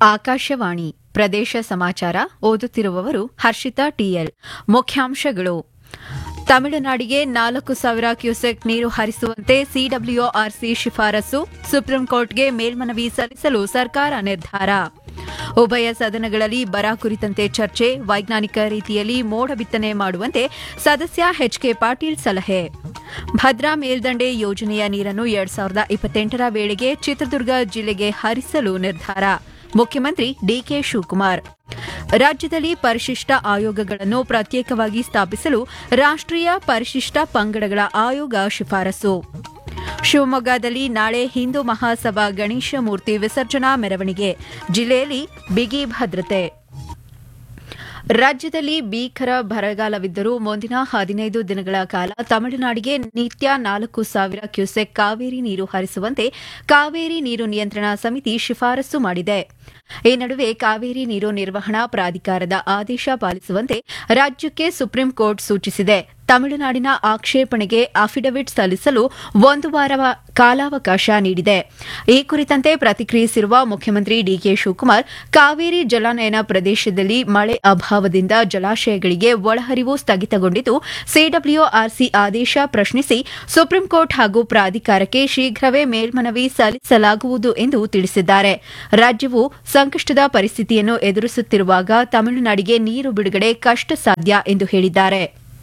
ಆಕಾಶವಾಣಿ ಪ್ರದೇಶ ಸಮಾಚಾರ ಓದುತ್ತಿರುವವರು ಹರ್ಷಿತಾ ಟಿಎಲ್ ಮುಖ್ಯಾಂಶಗಳು ತಮಿಳುನಾಡಿಗೆ ನಾಲ್ಕು ಸಾವಿರ ಕ್ಯೂಸೆಕ್ ನೀರು ಹರಿಸುವಂತೆ ಸಿಡಬ್ಲ್ಯೂಆರ್ಸಿ ಶಿಫಾರಸು ಸುಪ್ರೀಂಕೋರ್ಟ್ಗೆ ಮೇಲ್ಮನವಿ ಸಲ್ಲಿಸಲು ಸರ್ಕಾರ ನಿರ್ಧಾರ ಉಭಯ ಸದನಗಳಲ್ಲಿ ಬರ ಕುರಿತಂತೆ ಚರ್ಚೆ ವೈಜ್ಞಾನಿಕ ರೀತಿಯಲ್ಲಿ ಮೋಡ ಬಿತ್ತನೆ ಮಾಡುವಂತೆ ಸದಸ್ಯ ಎಚ್ಕೆ ಪಾಟೀಲ್ ಸಲಹೆ ಭದ್ರಾ ಮೇಲ್ದಂಡೆ ಯೋಜನೆಯ ನೀರನ್ನು ಎರಡ್ ಸಾವಿರದ ಇಪ್ಪತ್ತೆಂಟರ ವೇಳೆಗೆ ಚಿತ್ರದುರ್ಗ ಜಿಲ್ಲೆಗೆ ಹರಿಸಲು ನಿರ್ಧಾರ ಮುಖ್ಯಮಂತ್ರಿ ಡಿಕೆ ಶಿವಕುಮಾರ್ ರಾಜ್ಯದಲ್ಲಿ ಪರಿಶಿಷ್ಟ ಆಯೋಗಗಳನ್ನು ಪ್ರತ್ಯೇಕವಾಗಿ ಸ್ಥಾಪಿಸಲು ರಾಷ್ಟ್ರೀಯ ಪರಿಶಿಷ್ಟ ಪಂಗಡಗಳ ಆಯೋಗ ಶಿಫಾರಸು ಶಿವಮೊಗ್ಗದಲ್ಲಿ ನಾಳೆ ಹಿಂದೂ ಮಹಾಸಭಾ ಗಣೇಶ ಮೂರ್ತಿ ವಿಸರ್ಜನಾ ಮೆರವಣಿಗೆ ಜಿಲ್ಲೆಯಲ್ಲಿ ಬಿಗಿ ಭದ್ರತೆ ರಾಜ್ಯದಲ್ಲಿ ಭೀಕರ ಬರಗಾಲವಿದ್ದರೂ ಮುಂದಿನ ಹದಿನೈದು ದಿನಗಳ ಕಾಲ ತಮಿಳುನಾಡಿಗೆ ನಿತ್ಯ ನಾಲ್ಕು ಸಾವಿರ ಕ್ಯೂಸೆಕ್ ಕಾವೇರಿ ನೀರು ಹರಿಸುವಂತೆ ಕಾವೇರಿ ನೀರು ನಿಯಂತ್ರಣ ಸಮಿತಿ ಶಿಫಾರಸು ಮಾಡಿದೆ ಈ ನಡುವೆ ಕಾವೇರಿ ನೀರು ನಿರ್ವಹಣಾ ಪ್ರಾಧಿಕಾರದ ಆದೇಶ ಪಾಲಿಸುವಂತೆ ರಾಜ್ಯಕ್ಕೆ ಸುಪ್ರೀಂ ಕೋರ್ಟ್ ಸೂಚಿಸಿದೆ ತಮಿಳುನಾಡಿನ ಆಕ್ಷೇಪಣೆಗೆ ಅಫಿಡವಿಟ್ ಸಲ್ಲಿಸಲು ಒಂದು ವಾರ ಕಾಲಾವಕಾಶ ನೀಡಿದೆ ಈ ಕುರಿತಂತೆ ಪ್ರತಿಕ್ರಿಯಿಸಿರುವ ಮುಖ್ಯಮಂತ್ರಿ ಡಿಕೆ ಶಿವಕುಮಾರ್ ಕಾವೇರಿ ಜಲಾನಯನ ಪ್ರದೇಶದಲ್ಲಿ ಮಳೆ ಅಭಾವದಿಂದ ಜಲಾಶಯಗಳಿಗೆ ಒಳಹರಿವು ಸ್ಥಗಿತಗೊಂಡಿದ್ದು ಸಿಡಬ್ಲ್ಯೂಆರ್ಸಿ ಆದೇಶ ಪ್ರಶ್ನಿಸಿ ಸುಪ್ರೀಂ ಕೋರ್ಟ್ ಹಾಗೂ ಪ್ರಾಧಿಕಾರಕ್ಕೆ ಶೀಘ್ರವೇ ಮೇಲ್ಮನವಿ ಸಲ್ಲಿಸಲಾಗುವುದು ಎಂದು ತಿಳಿಸಿದ್ದಾರೆ ರಾಜ್ಯವು ಸಂಕಷ್ಟದ ಪರಿಸ್ಥಿತಿಯನ್ನು ಎದುರಿಸುತ್ತಿರುವಾಗ ತಮಿಳುನಾಡಿಗೆ ನೀರು ಬಿಡುಗಡೆ ಕಷ್ಟ ಸಾಧ್ಯ ಎಂದು ಹೇಳಿದ್ದಾರೆ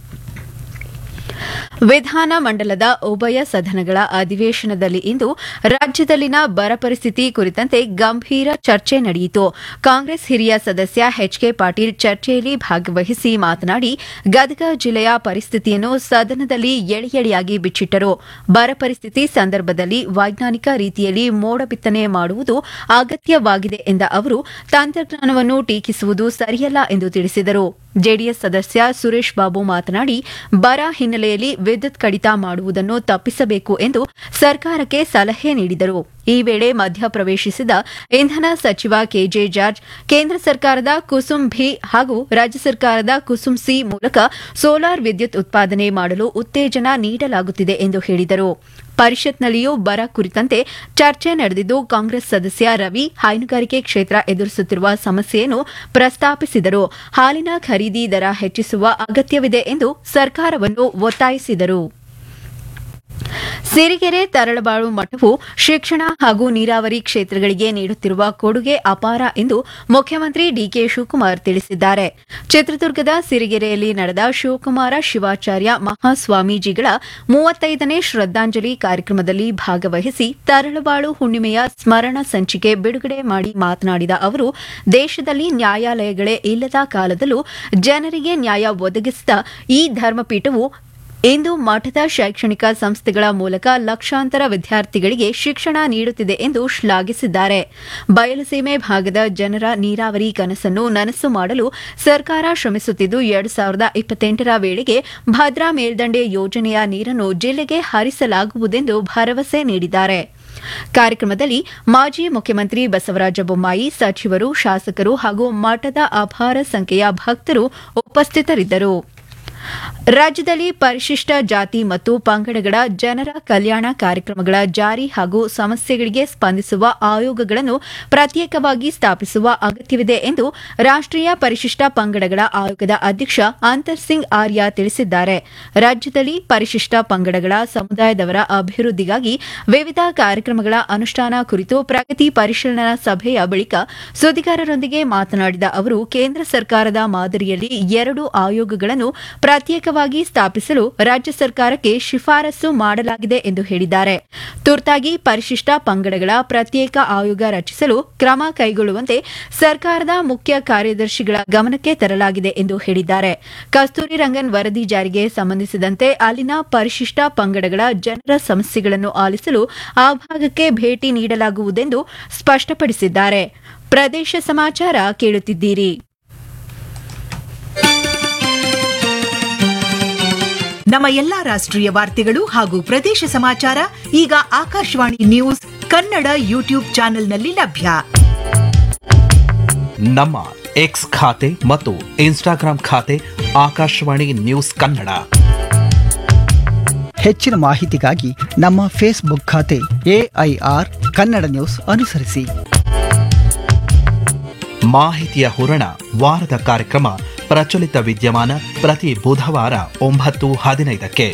ವಿಧಾನ ಮಂಡಲದ ಉಭಯ ಸದನಗಳ ಅಧಿವೇಶನದಲ್ಲಿ ಇಂದು ರಾಜ್ಯದಲ್ಲಿನ ಬರ ಪರಿಸ್ಥಿತಿ ಕುರಿತಂತೆ ಗಂಭೀರ ಚರ್ಚೆ ನಡೆಯಿತು ಕಾಂಗ್ರೆಸ್ ಹಿರಿಯ ಸದಸ್ಯ ಎಚ್ಕೆ ಪಾಟೀಲ್ ಚರ್ಚೆಯಲ್ಲಿ ಭಾಗವಹಿಸಿ ಮಾತನಾಡಿ ಗದಗ ಜಿಲ್ಲೆಯ ಪರಿಸ್ಥಿತಿಯನ್ನು ಸದನದಲ್ಲಿ ಎಳೆ ಎಳೆಯಾಗಿ ಬಿಚ್ಚಿಟ್ಟರು ಬರ ಪರಿಸ್ಥಿತಿ ಸಂದರ್ಭದಲ್ಲಿ ವೈಜ್ಞಾನಿಕ ರೀತಿಯಲ್ಲಿ ಮೋಡ ಬಿತ್ತನೆ ಮಾಡುವುದು ಅಗತ್ಯವಾಗಿದೆ ಎಂದ ಅವರು ತಂತ್ರಜ್ಞಾನವನ್ನು ಟೀಕಿಸುವುದು ಸರಿಯಲ್ಲ ಎಂದು ತಿಳಿಸಿದರು ಜೆಡಿಎಸ್ ಸದಸ್ಯ ಸುರೇಶ್ ಬಾಬು ಮಾತನಾಡಿ ಬರ ಹಿನ್ನೆಲೆಯಲ್ಲಿ ವಿದ್ಯುತ್ ಕಡಿತ ಮಾಡುವುದನ್ನು ತಪ್ಪಿಸಬೇಕು ಎಂದು ಸರ್ಕಾರಕ್ಕೆ ಸಲಹೆ ನೀಡಿದರು ಈ ವೇಳೆ ಮಧ್ಯಪ್ರವೇಶಿಸಿದ ಇಂಧನ ಸಚಿವ ಕೆಜೆ ಜಾರ್ಜ್ ಕೇಂದ್ರ ಸರ್ಕಾರದ ಕುಸುಮ್ ಭಿ ಹಾಗೂ ರಾಜ್ಯ ಸರ್ಕಾರದ ಕುಸುಮ್ ಸಿ ಮೂಲಕ ಸೋಲಾರ್ ವಿದ್ಯುತ್ ಉತ್ಪಾದನೆ ಮಾಡಲು ಉತ್ತೇಜನ ನೀಡಲಾಗುತ್ತಿದೆ ಎಂದು ಹೇಳಿದರು ಪರಿಷತ್ನಲ್ಲಿಯೂ ಬರ ಕುರಿತಂತೆ ಚರ್ಚೆ ನಡೆದಿದ್ದು ಕಾಂಗ್ರೆಸ್ ಸದಸ್ಯ ರವಿ ಹೈನುಗಾರಿಕೆ ಕ್ಷೇತ್ರ ಎದುರಿಸುತ್ತಿರುವ ಸಮಸ್ಯೆಯನ್ನು ಪ್ರಸ್ತಾಪಿಸಿದರು ಹಾಲಿನ ಖರೀದಿ ದರ ಹೆಚ್ಚಿಸುವ ಅಗತ್ಯವಿದೆ ಎಂದು ಸರ್ಕಾರವನ್ನು ಒತ್ತಾಯಿಸಿದರು ಸಿರಿಗೆರೆ ತರಳಬಾಳು ಮಠವು ಶಿಕ್ಷಣ ಹಾಗೂ ನೀರಾವರಿ ಕ್ಷೇತ್ರಗಳಿಗೆ ನೀಡುತ್ತಿರುವ ಕೊಡುಗೆ ಅಪಾರ ಎಂದು ಮುಖ್ಯಮಂತ್ರಿ ಡಿಕೆ ಶಿವಕುಮಾರ್ ತಿಳಿಸಿದ್ದಾರೆ ಚಿತ್ರದುರ್ಗದ ಸಿರಿಗೆರೆಯಲ್ಲಿ ನಡೆದ ಶಿವಕುಮಾರ ಶಿವಾಚಾರ್ಯ ಮಹಾಸ್ವಾಮೀಜಿಗಳ ಮೂವತ್ತೈದನೇ ಶ್ರದ್ದಾಂಜಲಿ ಕಾರ್ಯಕ್ರಮದಲ್ಲಿ ಭಾಗವಹಿಸಿ ತರಳಬಾಳು ಹುಣ್ಣಿಮೆಯ ಸ್ಮರಣ ಸಂಚಿಕೆ ಬಿಡುಗಡೆ ಮಾಡಿ ಮಾತನಾಡಿದ ಅವರು ದೇಶದಲ್ಲಿ ನ್ಯಾಯಾಲಯಗಳೇ ಇಲ್ಲದ ಕಾಲದಲ್ಲೂ ಜನರಿಗೆ ನ್ಯಾಯ ಒದಗಿಸಿದ ಈ ಧರ್ಮಪೀಠವು ಇಂದು ಮಠದ ಶೈಕ್ಷಣಿಕ ಸಂಸ್ಥೆಗಳ ಮೂಲಕ ಲಕ್ಷಾಂತರ ವಿದ್ಯಾರ್ಥಿಗಳಿಗೆ ಶಿಕ್ಷಣ ನೀಡುತ್ತಿದೆ ಎಂದು ಶ್ಲಾಘಿಸಿದ್ದಾರೆ ಬಯಲುಸೀಮೆ ಭಾಗದ ಜನರ ನೀರಾವರಿ ಕನಸನ್ನು ನನಸು ಮಾಡಲು ಸರ್ಕಾರ ಶ್ರಮಿಸುತ್ತಿದ್ದು ಎರಡು ಸಾವಿರದ ಇಪ್ಪತ್ತೆಂಟರ ವೇಳೆಗೆ ಭದ್ರಾ ಮೇಲ್ದಂಡೆ ಯೋಜನೆಯ ನೀರನ್ನು ಜಿಲ್ಲೆಗೆ ಹರಿಸಲಾಗುವುದೆಂದು ಭರವಸೆ ನೀಡಿದ್ದಾರೆ ಕಾರ್ಯಕ್ರಮದಲ್ಲಿ ಮಾಜಿ ಮುಖ್ಯಮಂತ್ರಿ ಬಸವರಾಜ ಬೊಮ್ಮಾಯಿ ಸಚಿವರು ಶಾಸಕರು ಹಾಗೂ ಮಠದ ಅಪಾರ ಸಂಖ್ಯೆಯ ಭಕ್ತರು ಉಪಸ್ಥಿತರಿದ್ದರು ರಾಜ್ಯದಲ್ಲಿ ಪರಿಶಿಷ್ಟ ಜಾತಿ ಮತ್ತು ಪಂಗಡಗಳ ಜನರ ಕಲ್ಯಾಣ ಕಾರ್ಯಕ್ರಮಗಳ ಜಾರಿ ಹಾಗೂ ಸಮಸ್ಯೆಗಳಿಗೆ ಸ್ಪಂದಿಸುವ ಆಯೋಗಗಳನ್ನು ಪ್ರತ್ಯೇಕವಾಗಿ ಸ್ಥಾಪಿಸುವ ಅಗತ್ಯವಿದೆ ಎಂದು ರಾಷ್ಟ್ರೀಯ ಪರಿಶಿಷ್ಟ ಪಂಗಡಗಳ ಆಯೋಗದ ಅಧ್ಯಕ್ಷ ಅಂತರ್ ಸಿಂಗ್ ಆರ್ಯ ತಿಳಿಸಿದ್ದಾರೆ ರಾಜ್ಯದಲ್ಲಿ ಪರಿಶಿಷ್ಟ ಪಂಗಡಗಳ ಸಮುದಾಯದವರ ಅಭಿವೃದ್ಧಿಗಾಗಿ ವಿವಿಧ ಕಾರ್ಯಕ್ರಮಗಳ ಅನುಷ್ಠಾನ ಕುರಿತು ಪ್ರಗತಿ ಪರಿಶೀಲನಾ ಸಭೆಯ ಬಳಿಕ ಸುದ್ದಿಗಾರರೊಂದಿಗೆ ಮಾತನಾಡಿದ ಅವರು ಕೇಂದ್ರ ಸರ್ಕಾರದ ಮಾದರಿಯಲ್ಲಿ ಎರಡು ಆಯೋಗಗಳನ್ನು ಪ್ರತ್ಯೇಕವಾಗಿ ಸ್ಥಾಪಿಸಲು ರಾಜ್ಯ ಸರ್ಕಾರಕ್ಕೆ ಶಿಫಾರಸು ಮಾಡಲಾಗಿದೆ ಎಂದು ಹೇಳಿದ್ದಾರೆ ತುರ್ತಾಗಿ ಪರಿಶಿಷ್ಟ ಪಂಗಡಗಳ ಪ್ರತ್ಯೇಕ ಆಯೋಗ ರಚಿಸಲು ಕ್ರಮ ಕೈಗೊಳ್ಳುವಂತೆ ಸರ್ಕಾರದ ಮುಖ್ಯ ಕಾರ್ಯದರ್ಶಿಗಳ ಗಮನಕ್ಕೆ ತರಲಾಗಿದೆ ಎಂದು ಹೇಳಿದ್ದಾರೆ ಕಸ್ತೂರಿ ರಂಗನ್ ವರದಿ ಜಾರಿಗೆ ಸಂಬಂಧಿಸಿದಂತೆ ಅಲ್ಲಿನ ಪರಿಶಿಷ್ಟ ಪಂಗಡಗಳ ಜನರ ಸಮಸ್ಯೆಗಳನ್ನು ಆಲಿಸಲು ಆ ಭಾಗಕ್ಕೆ ಭೇಟಿ ನೀಡಲಾಗುವುದೆಂದು ಸ್ಪಷ್ಟಪಡಿಸಿದ್ದಾರೆ ಪ್ರದೇಶ ಸಮಾಚಾರ ಕೇಳುತ್ತಿದ್ದೀರಿ ನಮ್ಮ ಎಲ್ಲಾ ರಾಷ್ಟ್ರೀಯ ವಾರ್ತೆಗಳು ಹಾಗೂ ಪ್ರದೇಶ ಸಮಾಚಾರ ಈಗ ಆಕಾಶವಾಣಿ ನ್ಯೂಸ್ ಕನ್ನಡ ಯೂಟ್ಯೂಬ್ ಚಾನೆಲ್ನಲ್ಲಿ ಲಭ್ಯ ನಮ್ಮ ಎಕ್ಸ್ ಖಾತೆ ಮತ್ತು ಇನ್ಸ್ಟಾಗ್ರಾಂ ಖಾತೆ ಆಕಾಶವಾಣಿ ನ್ಯೂಸ್ ಕನ್ನಡ ಹೆಚ್ಚಿನ ಮಾಹಿತಿಗಾಗಿ ನಮ್ಮ ಫೇಸ್ಬುಕ್ ಖಾತೆ ಎಐಆರ್ ಕನ್ನಡ ನ್ಯೂಸ್ ಅನುಸರಿಸಿ ಮಾಹಿತಿಯ ಹೂರಣ ವಾರದ ಕಾರ್ಯಕ್ರಮ ಪ್ರಚಲಿತ ವಿದ್ಯಮಾನ ಪ್ರತಿ ಬುಧವಾರ ಒಂಬತ್ತು ಹದಿನೈದಕ್ಕೆ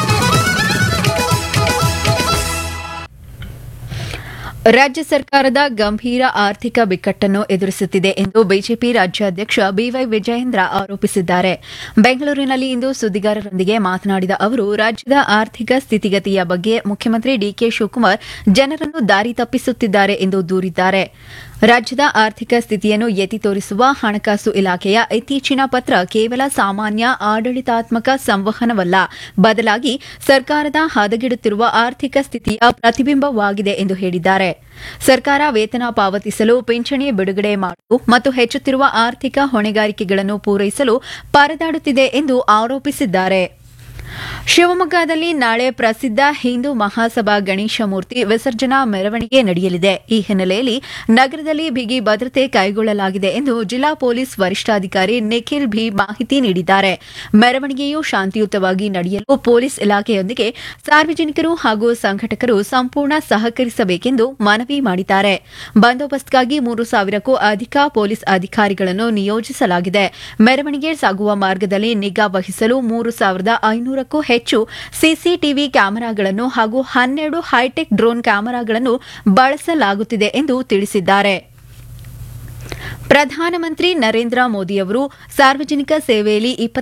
ರಾಜ್ಯ ಸರ್ಕಾರದ ಗಂಭೀರ ಆರ್ಥಿಕ ಬಿಕ್ಕಟ್ಟನ್ನು ಎದುರಿಸುತ್ತಿದೆ ಎಂದು ಬಿಜೆಪಿ ರಾಜ್ಯಾಧ್ಯಕ್ಷ ಬಿವೈ ವಿಜಯೇಂದ್ರ ಆರೋಪಿಸಿದ್ದಾರೆ ಬೆಂಗಳೂರಿನಲ್ಲಿ ಇಂದು ಸುದ್ದಿಗಾರರೊಂದಿಗೆ ಮಾತನಾಡಿದ ಅವರು ರಾಜ್ಯದ ಆರ್ಥಿಕ ಸ್ಥಿತಿಗತಿಯ ಬಗ್ಗೆ ಮುಖ್ಯಮಂತ್ರಿ ಡಿಕೆ ಶಿವಕುಮಾರ್ ಜನರನ್ನು ದಾರಿ ತಪ್ಪಿಸುತ್ತಿದ್ದಾರೆ ಎಂದು ದೂರಿದ್ದಾರೆ ರಾಜ್ಯದ ಆರ್ಥಿಕ ಸ್ಥಿತಿಯನ್ನು ಎತ್ತಿ ತೋರಿಸುವ ಹಣಕಾಸು ಇಲಾಖೆಯ ಇತ್ತೀಚಿನ ಪತ್ರ ಕೇವಲ ಸಾಮಾನ್ಯ ಆಡಳಿತಾತ್ಮಕ ಸಂವಹನವಲ್ಲ ಬದಲಾಗಿ ಸರ್ಕಾರದ ಹದಗೆಡುತ್ತಿರುವ ಆರ್ಥಿಕ ಸ್ಥಿತಿಯ ಪ್ರತಿಬಿಂಬವಾಗಿದೆ ಎಂದು ಹೇಳಿದ್ದಾರೆ ಸರ್ಕಾರ ವೇತನ ಪಾವತಿಸಲು ಪಿಂಚಣಿ ಬಿಡುಗಡೆ ಮಾಡಲು ಮತ್ತು ಹೆಚ್ಚುತ್ತಿರುವ ಆರ್ಥಿಕ ಹೊಣೆಗಾರಿಕೆಗಳನ್ನು ಪೂರೈಸಲು ಪರದಾಡುತ್ತಿದೆ ಎಂದು ಆರೋಪಿಸಿದ್ದಾರೆ ಶಿವಮೊಗ್ಗದಲ್ಲಿ ನಾಳೆ ಪ್ರಸಿದ್ಧ ಹಿಂದೂ ಮಹಾಸಭಾ ಗಣೇಶ ಮೂರ್ತಿ ವಿಸರ್ಜನಾ ಮೆರವಣಿಗೆ ನಡೆಯಲಿದೆ ಈ ಹಿನ್ನೆಲೆಯಲ್ಲಿ ನಗರದಲ್ಲಿ ಬಿಗಿ ಭದ್ರತೆ ಕೈಗೊಳ್ಳಲಾಗಿದೆ ಎಂದು ಜಿಲ್ಲಾ ಪೊಲೀಸ್ ವರಿಷ್ಠಾಧಿಕಾರಿ ನಿಖಿಲ್ ಭಿ ಮಾಹಿತಿ ನೀಡಿದ್ದಾರೆ ಮೆರವಣಿಗೆಯು ಶಾಂತಿಯುತವಾಗಿ ನಡೆಯಲು ಪೊಲೀಸ್ ಇಲಾಖೆಯೊಂದಿಗೆ ಸಾರ್ವಜನಿಕರು ಹಾಗೂ ಸಂಘಟಕರು ಸಂಪೂರ್ಣ ಸಹಕರಿಸಬೇಕೆಂದು ಮನವಿ ಮಾಡಿದ್ದಾರೆ ಬಂದೋಬಸ್ತ್ಗಾಗಿ ಮೂರು ಸಾವಿರಕ್ಕೂ ಅಧಿಕ ಪೊಲೀಸ್ ಅಧಿಕಾರಿಗಳನ್ನು ನಿಯೋಜಿಸಲಾಗಿದೆ ಮೆರವಣಿಗೆ ಸಾಗುವ ಮಾರ್ಗದಲ್ಲಿ ನಿಗಾ ವಹಿಸಲು ಮೂರು ಸಾವಿರದ ಐನೂರಕ್ಕೂ ಹೆಚ್ಚು ಸಿಸಿಟಿವಿ ಕ್ಯಾಮೆರಾಗಳನ್ನು ಹಾಗೂ ಹನ್ನೆರಡು ಹೈಟೆಕ್ ಡ್ರೋನ್ ಕ್ಯಾಮೆರಾಗಳನ್ನು ಬಳಸಲಾಗುತ್ತಿದೆ ಎಂದು ತಿಳಿಸಿದ್ದಾರೆ ಪ್ರಧಾನಮಂತ್ರಿ ನರೇಂದ್ರ ಮೋದಿಯವರು ಸಾರ್ವಜನಿಕ ಸೇವೆಯಲ್ಲಿ